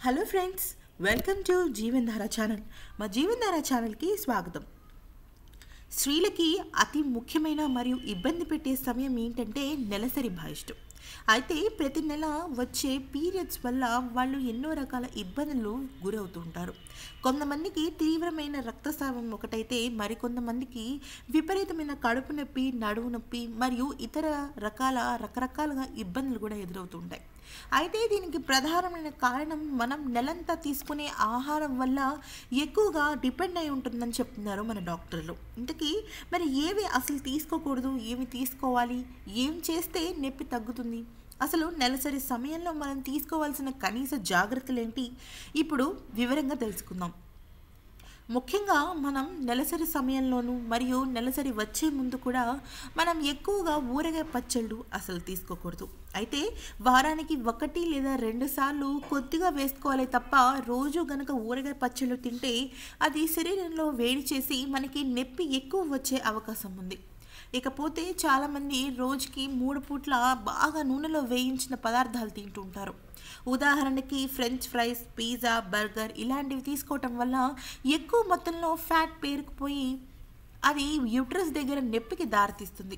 hello friends welcome to Jeevandhara channel మా జీవన్ధార ఛానల్కి స్వాగతం స్త్రీలకి అతి ముఖ్యమైన మరియు ఇబ్బంది పెట్టే సమయం ఏంటంటే నెలసరి బహిష్టం అయితే ప్రతి నెల వచ్చే పీరియడ్స్ వల్ల వాళ్ళు ఎన్నో రకాల ఇబ్బందులు గురవుతుంటారు కొంతమందికి తీవ్రమైన రక్తస్రావం ఒకటైతే మరికొంతమందికి విపరీతమైన కడుపు నొప్పి నడువు నొప్పి మరియు ఇతర రకాల రకరకాలుగా ఇబ్బందులు కూడా ఎదురవుతుంటాయి అయితే దీనికి ప్రధానమైన కారణం మనం నెలంతా తీసుకునే ఆహారం వల్ల ఎక్కువగా డిపెండ్ అయి ఉంటుందని చెప్తున్నారు మన డాక్టర్లు ఇంతకీ మరి ఏవి అసలు తీసుకోకూడదు ఏమి తీసుకోవాలి ఏం చేస్తే నొప్పి తగ్గుతుంది అసలు నెలసరి సమయంలో మనం తీసుకోవాల్సిన కనీస జాగ్రత్తలు ఏంటి ఇప్పుడు వివరంగా తెలుసుకుందాం ముఖ్యంగా మనం నెలసరి సమయంలోనూ మరియు నెలసరి వచ్చే ముందు కూడా మనం ఎక్కువగా ఊరగాయ పచ్చళ్ళు అసలు తీసుకోకూడదు అయితే వారానికి ఒకటి లేదా రెండు సార్లు కొద్దిగా వేసుకోవాలి తప్ప రోజు గనక ఊరగాయ పచ్చళ్ళు తింటే అది శరీరంలో వేడి చేసి మనకి నొప్పి ఎక్కువ వచ్చే అవకాశం ఉంది ఇకపోతే చాలామంది రోజుకి మూడు పూట్ల బాగా నూనెలో వేయించిన పదార్థాలు తింటుంటారు ఉదాహరణకి ఫ్రెంచ్ ఫ్రైస్ పిజ్జా బర్గర్ ఇలాంటివి తీసుకోవటం వల్ల ఎక్కువ మొత్తంలో ఫ్యాట్ పేరుకుపోయి అది యూట్రస్ దగ్గర నొప్పికి దారితీస్తుంది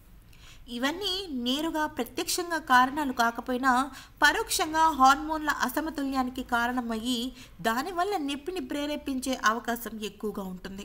ఇవన్నీ నేరుగా ప్రత్యక్షంగా కారణాలు కాకపోయినా పరోక్షంగా హార్మోన్ల అసమతుల్యానికి కారణమయ్యి దానివల్ల నొప్పిని ప్రేరేపించే అవకాశం ఎక్కువగా ఉంటుంది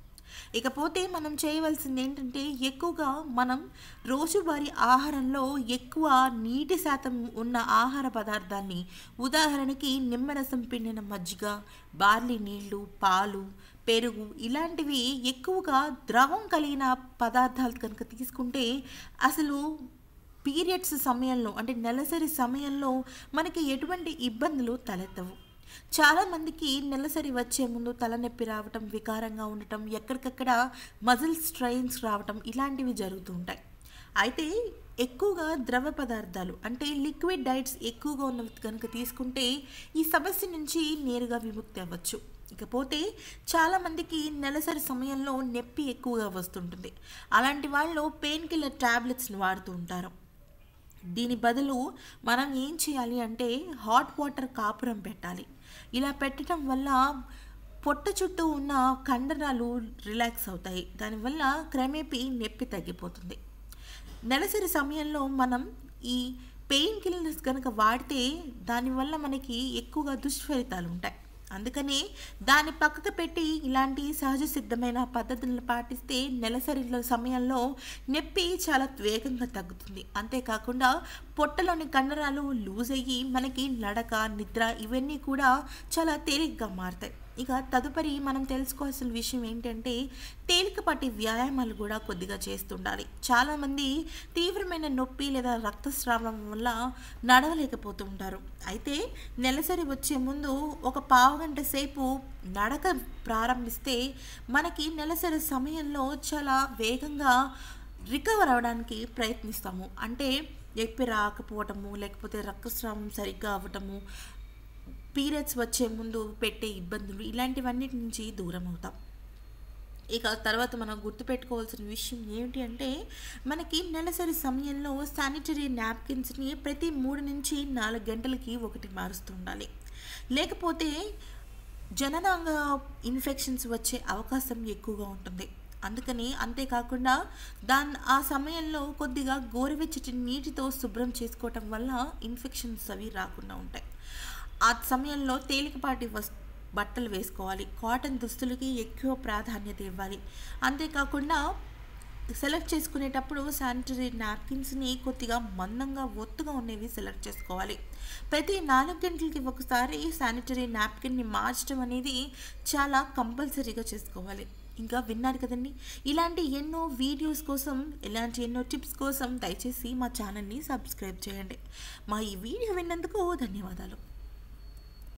ఇకపోతే మనం చేయవలసింది ఏంటంటే ఎక్కువగా మనం రోజువారీ ఆహారంలో ఎక్కువ నీటి శాతం ఉన్న ఆహార పదార్థాన్ని ఉదాహరణకి నిమ్మరసం పిండిన మజ్జిగ బార్లీ నీళ్లు పాలు పెరుగు ఇలాంటివి ఎక్కువగా ద్రవం కలిగిన పదార్థాలు కనుక తీసుకుంటే అసలు పీరియడ్స్ సమయంలో అంటే నెలసరి సమయంలో మనకి ఎటువంటి ఇబ్బందులు తలెత్తవు చాలామందికి నెలసరి వచ్చే ముందు తలనొప్పి రావటం వికారంగా ఉండటం ఎక్కడికక్కడ మజిల్ స్ట్రెయిన్స్ రావటం ఇలాంటివి జరుగుతూ ఉంటాయి అయితే ఎక్కువగా ద్రవ పదార్థాలు అంటే లిక్విడ్ డైట్స్ ఎక్కువగా ఉన్నవి కనుక తీసుకుంటే ఈ సమస్య నుంచి నేరుగా విముక్తి అవ్వచ్చు ఇకపోతే చాలామందికి నెలసరి సమయంలో నొప్పి ఎక్కువగా వస్తుంటుంది అలాంటి వాళ్ళు పెయిన్ కిల్లర్ ట్యాబ్లెట్స్ని వాడుతూ ఉంటారు దీని బదులు మనం ఏం చేయాలి అంటే హాట్ వాటర్ కాపురం పెట్టాలి ఇలా పెట్టడం వల్ల పొట్ట చుట్టూ ఉన్న కండరాలు రిలాక్స్ అవుతాయి దానివల్ల క్రమేపీ నొప్పి తగ్గిపోతుంది నెలసరి సమయంలో మనం ఈ పెయిన్ కిల్లర్స్ కనుక వాడితే దానివల్ల మనకి ఎక్కువగా దుష్ఫలితాలు ఉంటాయి అందుకనే దాన్ని పక్కకు పెట్టి ఇలాంటి సహజ సిద్ధమైన పద్ధతులను పాటిస్తే నెలసరి సమయంలో నొప్పి చాలా వేగంగా తగ్గుతుంది అంతేకాకుండా పొట్టలోని కండరాలు లూజ్ అయ్యి మనకి నడక నిద్ర ఇవన్నీ కూడా చాలా తేలిగ్గా మారుతాయి ఇక తదుపరి మనం తెలుసుకోవాల్సిన విషయం ఏంటంటే తేలికపాటి వ్యాయామాలు కూడా కొద్దిగా చేస్తుండాలి చాలామంది తీవ్రమైన నొప్పి లేదా రక్తస్రావం వల్ల నడవలేకపోతూ ఉంటారు అయితే నెలసరి వచ్చే ముందు ఒక పావుగంట సేపు నడక ప్రారంభిస్తే మనకి నెలసరి సమయంలో చాలా వేగంగా రికవర్ అవడానికి ప్రయత్నిస్తాము అంటే ఎప్పి రాకపోవటము లేకపోతే రక్తస్రావం సరిగ్గా అవ్వటము పీరియడ్స్ వచ్చే ముందు పెట్టే ఇబ్బందులు ఇలాంటివన్నిటి నుంచి దూరం అవుతాం ఇక తర్వాత మనం గుర్తుపెట్టుకోవాల్సిన విషయం ఏమిటి అంటే మనకి నెలసరి సమయంలో శానిటరీ నాప్కిన్స్ని ప్రతి మూడు నుంచి నాలుగు గంటలకి ఒకటి మారుస్తూ ఉండాలి లేకపోతే జననాంగ ఇన్ఫెక్షన్స్ వచ్చే అవకాశం ఎక్కువగా ఉంటుంది అందుకని అంతేకాకుండా దాని ఆ సమయంలో కొద్దిగా గోరువెచ్చటి నీటితో శుభ్రం చేసుకోవటం వల్ల ఇన్ఫెక్షన్స్ అవి రాకుండా ఉంటాయి ఆ సమయంలో తేలికపాటి వస్ బట్టలు వేసుకోవాలి కాటన్ దుస్తులకి ఎక్కువ ప్రాధాన్యత ఇవ్వాలి అంతేకాకుండా సెలెక్ట్ చేసుకునేటప్పుడు శానిటరీ నాప్కిన్స్ని కొద్దిగా మందంగా ఒత్తుగా ఉండేవి సెలెక్ట్ చేసుకోవాలి ప్రతి నాలుగు గంటలకి ఒకసారి శానిటరీ నాప్కిన్ని మార్చడం అనేది చాలా కంపల్సరీగా చేసుకోవాలి ఇంకా విన్నారు కదండి ఇలాంటి ఎన్నో వీడియోస్ కోసం ఇలాంటి ఎన్నో టిప్స్ కోసం దయచేసి మా ఛానల్ని సబ్స్క్రైబ్ చేయండి మా ఈ వీడియో విన్నందుకు ధన్యవాదాలు